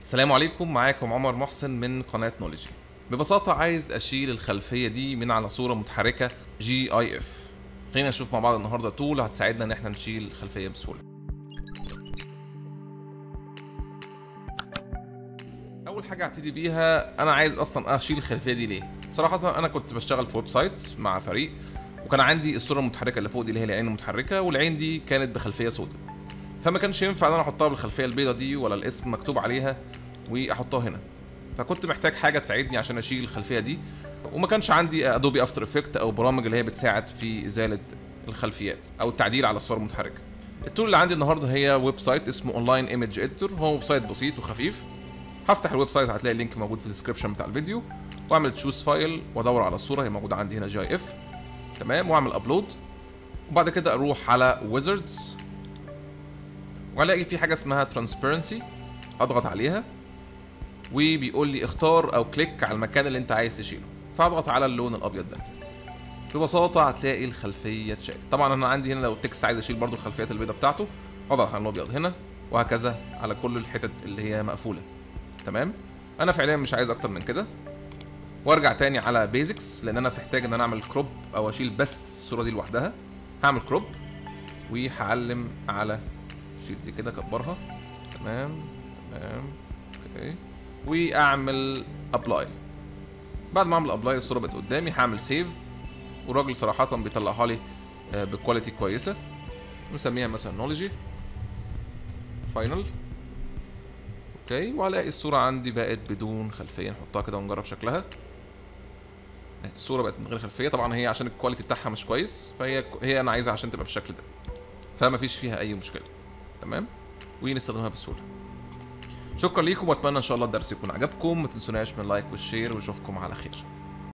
السلام عليكم معاكم عمر محسن من قناة نولوجي ببساطة عايز أشيل الخلفية دي من على صورة متحركة جي اي اف خلينا نشوف مع بعض النهاردة تول هتساعدنا إن احنا نشيل الخلفية بسهولة أول حاجة هبتدي بيها أنا عايز أصلا أشيل الخلفية دي ليه؟ صراحة أنا كنت بشتغل في ويب سايت مع فريق وكان عندي الصورة المتحركة اللي فوق دي اللي هي العين المتحركة والعين دي كانت بخلفية سوداء فما كانش ينفع ان انا احطها بالخلفيه البيضاء دي ولا الاسم مكتوب عليها واحطها هنا فكنت محتاج حاجه تساعدني عشان اشيل الخلفيه دي وما كانش عندي ادوبي افتر افكت او برامج اللي هي بتساعد في ازاله الخلفيات او التعديل على الصور المتحركه التول اللي عندي النهارده هي ويب سايت اسمه اونلاين ايمج اديتور هو ويب سايت بسيط وخفيف هفتح الويب سايت هتلاقي اللينك موجود في الديسكربشن بتاع الفيديو واعمل تشوز فايل وادور على الصوره هي موجوده عندي هنا جي اف تمام واعمل ابلود وبعد كده اروح على ويزردز وهلاقي في حاجه اسمها ترانسبيرنسي اضغط عليها وبيقول لي اختار او كليك على المكان اللي انت عايز تشيله فاضغط على اللون الابيض ده ببساطه هتلاقي الخلفيه اتشالت طبعا انا عندي هنا لو التكست عايز اشيل برضو الخلفيات البيضاء بتاعته اضغط على الابيض هنا وهكذا على كل الحتت اللي هي مقفوله تمام انا فعليا مش عايز اكتر من كده وارجع تاني على بيزكس لان انا محتاج ان انا اعمل كروب او اشيل بس الصوره دي لوحدها هعمل كروب وهعلم على شيل دي كده كبرها تمام تمام اوكي واعمل ابلاي بعد ما اعمل ابلاي الصوره بقت قدامي هعمل سيف والراجل صراحه بيطلعها لي بكواليتي كويسه نسميها مثلا نولوجي فاينل اوكي وهلاقي الصوره عندي بقت بدون خلفيه نحطها كده ونجرب شكلها الصوره بقت من غير خلفيه طبعا هي عشان الكواليتي بتاعها مش كويس فهي هي انا عايزها عشان تبقى بالشكل ده فما فيش فيها اي مشكله تمام ونستخدمها بسهوله شكرا ليكم واتمنى ان شاء الله الدرس يكون عجبكم ما تنسوناش من اللايك والشير واشوفكم على خير